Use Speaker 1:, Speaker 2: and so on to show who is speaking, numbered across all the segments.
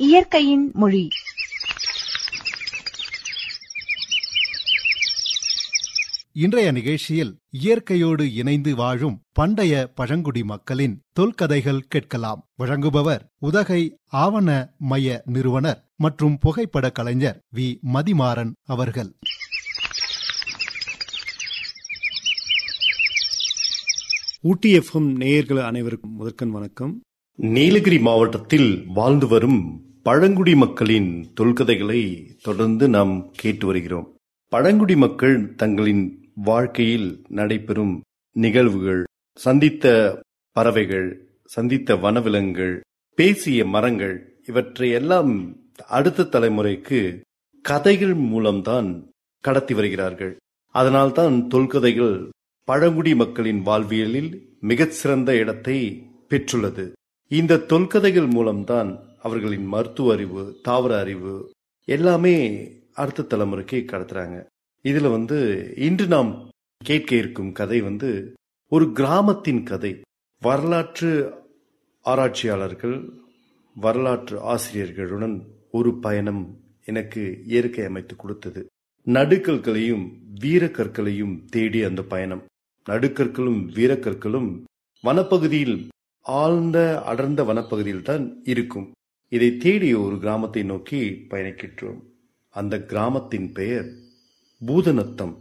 Speaker 1: இயற்கையின் மொழி
Speaker 2: இன்றைய நிகழ்ச்சியில் இயற்கையோடு இணைந்து வாழும் பண்டைய பழங்குடி மக்களின் தொல்கதைகள் கேட்கலாம் வழங்குபவர் உதகை ஆவண மைய நிறுவனர் மற்றும் புகைப்பட கலைஞர் வி மதிமாறன் அவர்கள்
Speaker 3: ஊட்டி எஃப்எம் நேயர்கள் அனைவருக்கும் முதற்கண் வணக்கம்
Speaker 4: நீலகிரி மாவட்டத்தில் வாழ்ந்து வரும் பழங்குடி மக்களின் தொல்கதைகளை தொடர்ந்து நாம் கேட்டு வருகிறோம் பழங்குடி மக்கள் தங்களின் வாழ்க்கையில் நடைபெறும் நிகழ்வுகள் சந்தித்த பறவைகள் சந்தித்த வனவிலங்குகள் பேசிய மரங்கள் இவற்றை எல்லாம் அடுத்த தலைமுறைக்கு கதைகள் மூலம்தான் கடத்தி வருகிறார்கள் அதனால்தான் தொல்கதைகள் பழங்குடி மக்களின் வாழ்வியலில் மிகச் சிறந்த இடத்தை பெற்றுள்ளது இந்த தொல்கதைகள் மூலம்தான் அவர்களின் மருத்துவ அறிவு தாவர அறிவு எல்லாமே அடுத்த தலைமுறைக்கு கடத்துறாங்க இதுல வந்து இன்று நாம் கேட்க இருக்கும் கதை வந்து ஒரு கிராமத்தின் கதை வரலாற்று ஆராய்ச்சியாளர்கள் வரலாற்று ஆசிரியர்களுடன் ஒரு பயணம் எனக்கு இயற்கை அமைத்து கொடுத்தது நடுக்கற்களையும் வீரக்கற்களையும் தேடி அந்த பயணம் நடுக்கற்களும் வீரக்கற்களும் வனப்பகுதியில் ஆழ்ந்த அடர்ந்த வனப்பகுதியில் தான் இருக்கும் இதை தேடி ஒரு கிராமத்தை நோக்கி பயணிக்கின்றோம் அந்த கிராமத்தின் பெயர் பூதநத்தம்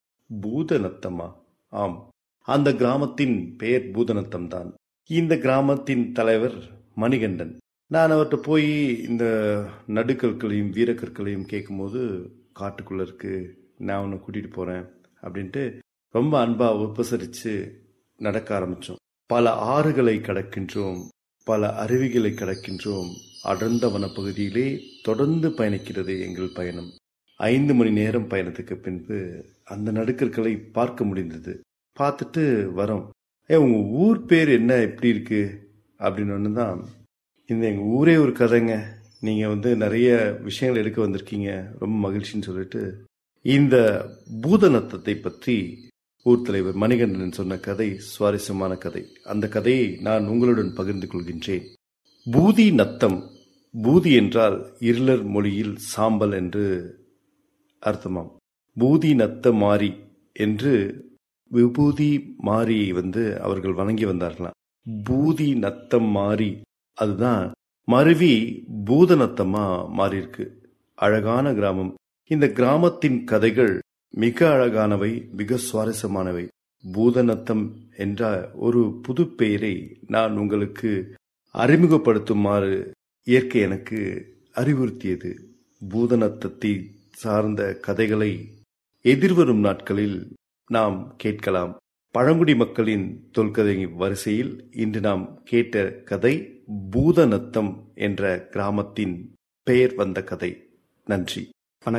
Speaker 4: பூதநத்தமா ஆம் அந்த கிராமத்தின் பெயர் பூதநத்தம் தான் இந்த கிராமத்தின் தலைவர் மணிகண்டன் நான் அவர்கிட்ட போய் இந்த நடுக்கற்களையும் வீரக்கற்களையும் கேட்கும்போது காட்டுக்குள்ள இருக்கு நான் உன்னை கூட்டிட்டு போறேன் அப்படின்ட்டு ரொம்ப அன்பா உபசரிச்சு நடக்க ஆரம்பிச்சோம் பல ஆறுகளை கடக்கின்றோம் பல அருவிகளை கடக்கின்றோம் அடர்ந்த வனப்பகுதியிலே தொடர்ந்து பயணிக்கிறது எங்கள் பயணம் ஐந்து மணி நேரம் பயணத்துக்கு பின்பு அந்த நடுக்கற்களை பார்க்க முடிந்தது பார்த்துட்டு வரோம் ஏ உங்க ஊர் பேர் என்ன எப்படி இருக்கு அப்படின்னு ஒன்று தான் இந்த எங்க ஊரே ஒரு கதைங்க நீங்க வந்து நிறைய விஷயங்கள் எடுக்க வந்திருக்கீங்க ரொம்ப மகிழ்ச்சின்னு சொல்லிட்டு இந்த பூதநத்தத்தை பற்றி ஊர் தலைவர் மணிகண்டன் சொன்ன கதை சுவாரஸ்யமான கதை அந்த கதையை நான் உங்களுடன் பகிர்ந்து கொள்கின்றேன் பூதி நத்தம் பூதி என்றால் இருளர் மொழியில் சாம்பல் என்று அர்த்தமாம் பூதி நத்த மாறி என்று விபூதி மாரியை வந்து அவர்கள் வணங்கி வந்தார்களாம் பூதி நத்தம் மாறி அதுதான் மருவி பூதநத்தமா மாறி இருக்கு அழகான கிராமம் இந்த கிராமத்தின் கதைகள் மிக அழகானவை மிக சுவாரஸ்யமானவை பூதநத்தம் என்ற ஒரு புது பெயரை நான் உங்களுக்கு அறிமுகப்படுத்துமாறு இயற்கை எனக்கு அறிவுறுத்தியது பூதநத்தத்தை சார்ந்த கதைகளை எதிர்வரும் நாட்களில் நாம் கேட்கலாம் பழங்குடி மக்களின் தொல்கதை வரிசையில் இன்று நாம் கேட்ட கதை பூதநத்தம் என்ற கிராமத்தின் பெயர் வந்த கதை நன்றி